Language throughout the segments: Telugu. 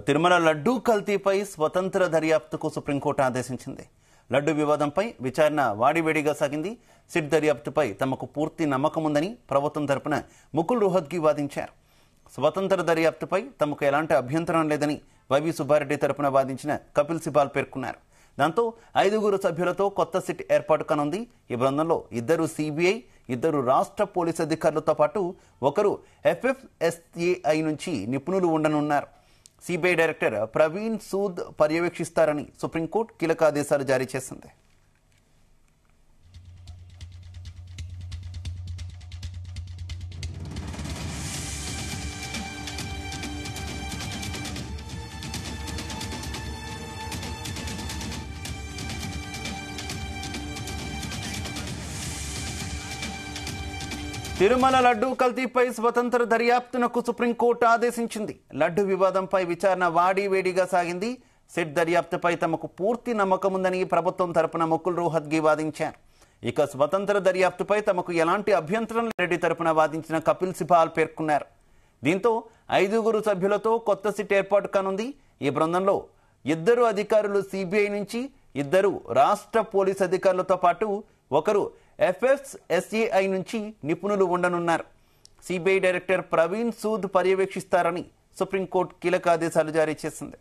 తిరుమల లడ్డూ కల్తీపై స్వతంత్ర దర్యాప్తుకు సుప్రీంకోర్టు ఆదేశించింది లడ్డు వివాదంపై విచారణ వాడివేడిగా సాగింది సిట్ దర్యాప్తుపై తమకు పూర్తి నమ్మకం ఉందని ప్రభుత్వం తరపున ముకుల్ రోహత్గి వాదించారు స్వతంత్ర దర్యాప్తుపై తమకు ఎలాంటి అభ్యంతరం లేదని వైవి సుబ్బారెడ్డి తరపున వాదించిన కపిల్ సిబాల్ పేర్కొన్నారు దాంతో ఐదుగురు సభ్యులతో కొత్త సిట్ ఏర్పాటు కానుంది ఈ బృందంలో ఇద్దరు సిబిఐ ఇద్దరు రాష్ట్ర పోలీస్ అధికారులతో పాటు ఒకరు ఎఫ్ఎఫ్ఎస్ఏఐ నుంచి నిపుణులు ఉండనున్నారు సిబిఐ డైరెక్టర్ ప్రవీణ్ సూద్ పర్యవేక్షిస్తారని సుప్రీంకోర్టు కీలక ఆదేశాలు జారీ చేసింది తిరుమల లడ్డూ కల్తీపై స్వతంత్ర దర్యాప్తునకు సుప్రీంకోర్టు ఆదేశించింది లడ్డు వివాదంపై విచారణ వాడి వేడిగా సాగింది సిట్ దర్యాప్తుపై తమకు పూర్తి నమ్మకం ఉందని ప్రభుత్వం తరపున ముకుల్ రోహత్గి వాదించారు ఇక స్వతంత్ర దర్యాప్తుపై తమకు ఎలాంటి అభ్యంతరం రెడ్డి తరపున వాదించిన కపిల్ సిబాల్ పేర్కొన్నారు దీంతో ఐదుగురు సభ్యులతో కొత్త సిట్ ఏర్పాటు కానుంది ఈ బృందంలో ఇద్దరు అధికారులు సిబిఐ నుంచి ఇద్దరు రాష్ట్ర పోలీస్ అధికారులతో పాటు ఒకరు ఎఫ్ఎస్ఎస్ఏఐ నుంచి నిపుణులు ఉండనున్నారు సిబిఐ డైరెక్టర్ ప్రవీణ్ సూద్ పర్యవేక్షిస్తారని సుప్రీంకోర్టు కీలక ఆదేశాలు జారీ చేసింది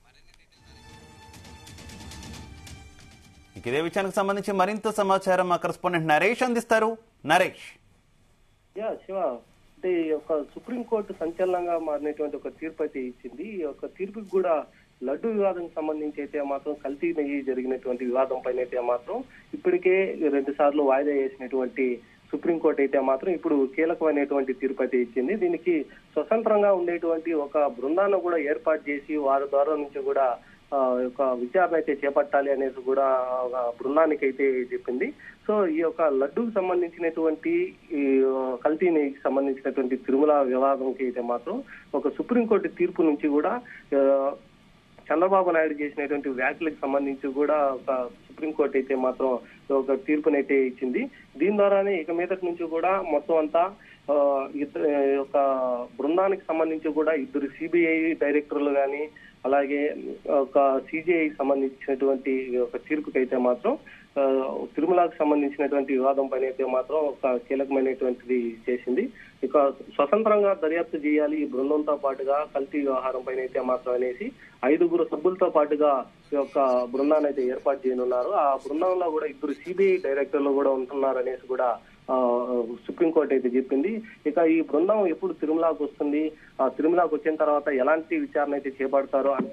ఇక ఇదే విషయానికి సంబంధించి మరింత సమాచారం మా కరెస్పాండెంట్ నరేష్ అందిస్తారు నరేష్ యా శివ అంటే ఈ యొక్క సుప్రీంకోర్టు సంచలనంగా మారినటువంటి ఒక తీర్పు అయితే ఇచ్చింది ఈ యొక్క తీర్పుకి కూడా లడ్డు వివాదం సంబంధించి అయితే మాత్రం కల్తీ నెయ్యి జరిగినటువంటి వివాదం పైన అయితే మాత్రం ఇప్పటికే రెండు సార్లు వాయిదా వేసినటువంటి సుప్రీంకోర్టు అయితే మాత్రం ఇప్పుడు కీలకమైనటువంటి తీర్పు అయితే ఇచ్చింది దీనికి స్వతంత్రంగా ఉండేటువంటి ఒక బృందాన్ని కూడా ఏర్పాటు చేసి వారి ద్వారా నుంచి కూడా ఆ, యొక్క విచారణ అయితే చేపట్టాలి అనేసి కూడా ఒక బృందానికి అయితే చెప్పింది సో ఈ యొక్క లడ్డూకి సంబంధించినటువంటి ఈ ఆ, కల్తీకి సంబంధించినటువంటి తిరుమల వివాదంకి అయితే మాత్రం ఒక సుప్రీంకోర్టు తీర్పు నుంచి కూడా ఆ, చంద్రబాబు నాయుడు చేసినటువంటి వ్యాఖ్యలకు సంబంధించి కూడా ఒక సుప్రీంకోర్టు అయితే మాత్రం ఒక తీర్పునైతే ఇచ్చింది దీని ద్వారానే ఇక మీదటి నుంచి కూడా మొత్తం అంతా ఆ, ఇద్దరు ఒక బృందానికి సంబంధించి కూడా ఇద్దరు సిబిఐ డైరెక్టర్లు కానీ అలాగే ఒక సిజిఐ సంబంధించినటువంటి ఒక తీర్పుకైతే మాత్రం ఆ, తిరుమలకు సంబంధించినటువంటి వివాదం పైన అయితే మాత్రం ఒక కీలకమైనటువంటిది చేసింది ఇక స్వతంత్రంగా దర్యాప్తు చేయాలి ఈ బృందంతో పాటుగా కల్తీ వ్యవహారం పైన అయితే మాత్రం అనేసి ఐదుగురు సభ్యులతో పాటుగా ఈ యొక్క బృందాన్ని అయితే ఏర్పాటు చేయనున్నారు ఆ బృందంలో కూడా ఇద్దరు సిబిఐ డైరెక్టర్లు కూడా ఉంటున్నారు అనేసి కూడా ఆ, సుప్రీంకోర్టు అయితే చెప్పింది ఇక ఈ బృందం ఎప్పుడు తిరుమలకు వస్తుంది ఆ తిరుమలకు వచ్చిన తర్వాత ఎలాంటి విచారణ అయితే చేపడతారో అని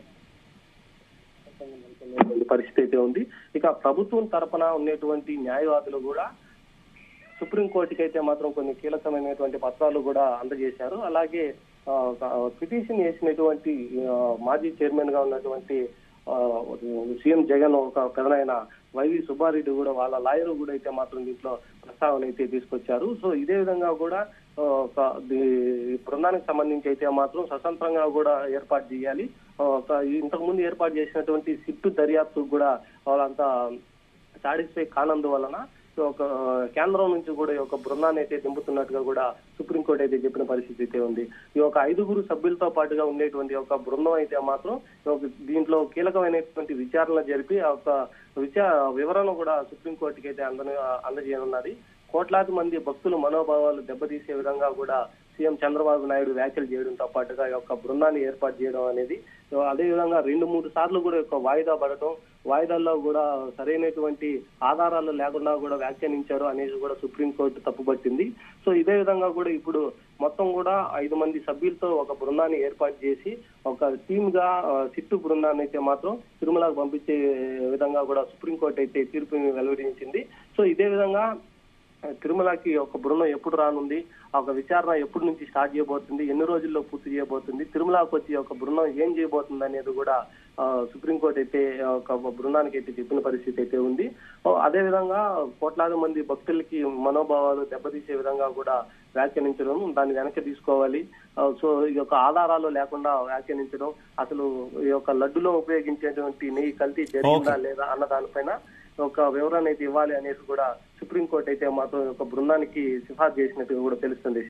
పరిస్థితి అయితే ఉంది ఇక ప్రభుత్వం తరపున ఉన్నటువంటి న్యాయవాదులు కూడా సుప్రీంకోర్టుకి అయితే మాత్రం కొన్ని కీలకమైనటువంటి పత్రాలు కూడా అందజేశారు అలాగే ఆ, ఒక పిటిషన్ వేసినటువంటి ఆ, మాజీ చైర్మన్ గా ఉన్నటువంటి ఆ, సీఎం జగన్ ఒక పెదనైన వైవి సుబ్బారెడ్డి కూడా వాళ్ళ లాయర్ కూడా అయితే మాత్రం దీంట్లో ప్రస్తావన అయితే తీసుకొచ్చారు సో ఇదే విధంగా కూడా ఆ, ఒక ది- బృందానికి సంబంధించి అయితే మాత్రం స్వతంత్రంగా కూడా ఏర్పాటు చేయాలి ఆ, ఒక ఇంతకు ముందు ఏర్పాటు చేసినటువంటి సిట్టు దర్యాప్తు కూడా వాళ్ళంతా సాటిస్ఫై కానందువలన ఒక కేంద్రం నుంచి కూడా ఈ యొక్క బృందాన్ని అయితే దింపుతున్నట్టుగా కూడా సుప్రీంకోర్టు అయితే చెప్పిన పరిస్థితి అయితే ఉంది ఈ యొక్క ఐదుగురు సభ్యులతో పాటుగా ఉండేటువంటి ఒక బృందం అయితే మాత్రం ఒక దీంట్లో కీలకమైనటువంటి విచారణ జరిపి ఆ యొక్క విచార వివరణ కూడా సుప్రీంకోర్టుకి అయితే అంద అందజేయనున్నది కోట్లాది మంది భక్తుల మనోభావాలు దెబ్బతీసే విధంగా కూడా సీఎం చంద్రబాబు నాయుడు వ్యాఖ్యలు చేయడంతో పాటుగా ఈ యొక్క బృందాన్ని ఏర్పాటు చేయడం అనేది సో అదే విధంగా రెండు మూడు సార్లు కూడా ఈ యొక్క వాయిదా పడటం వాయిదాల్లో కూడా సరైనటువంటి ఆధారాలు లేకుండా కూడా వ్యాఖ్యానించారు అనేది కూడా సుప్రీంకోర్టు తప్పుపట్టింది సో ఇదే విధంగా కూడా ఇప్పుడు మొత్తం కూడా ఐదు మంది సభ్యులతో ఒక బృందాన్ని ఏర్పాటు చేసి ఒక టీమ్ గా ఆ, సిట్టు బృందాన్ని అయితే మాత్రం తిరుమలకు పంపించే విధంగా కూడా సుప్రీంకోర్టు అయితే తీర్పుని వెలువరించింది సో ఇదే విధంగా తిరుమలకి ఒక బృందం ఎప్పుడు రానుంది ఆ ఒక విచారణ ఎప్పటి నుంచి స్టార్ట్ చేయబోతుంది ఎన్ని రోజుల్లో పూర్తి చేయబోతుంది తిరుమలకు వచ్చి ఒక బృందం ఏం చేయబోతుంది అనేది కూడా ఆ, సుప్రీంకోర్టు అయితే ఒక బృందానికి అయితే చెప్పిన పరిస్థితి అయితే ఉంది ఓ, అదే విధంగా కోట్లాది మంది భక్తులకి మనోభావాలు దెబ్బతీసే విధంగా కూడా వ్యాఖ్యానించడం దాన్ని వెనక్కి తీసుకోవాలి ఆ, సో ఈ యొక్క ఆధారాలు లేకుండా వ్యాఖ్యానించడం అసలు ఈ యొక్క లడ్డులో ఉపయోగించేటువంటి నెయ్యి కల్తీ జరిగిందా లేదా అన్న దానిపైన ఒక వివరణ అయితే ఇవ్వాలి అనేసి కూడా సుప్రీంకోర్టు అయితే మాత్రం ఒక బృందానికి సిఫార్సు చేసినట్టుగా కూడా తెలుస్తుంది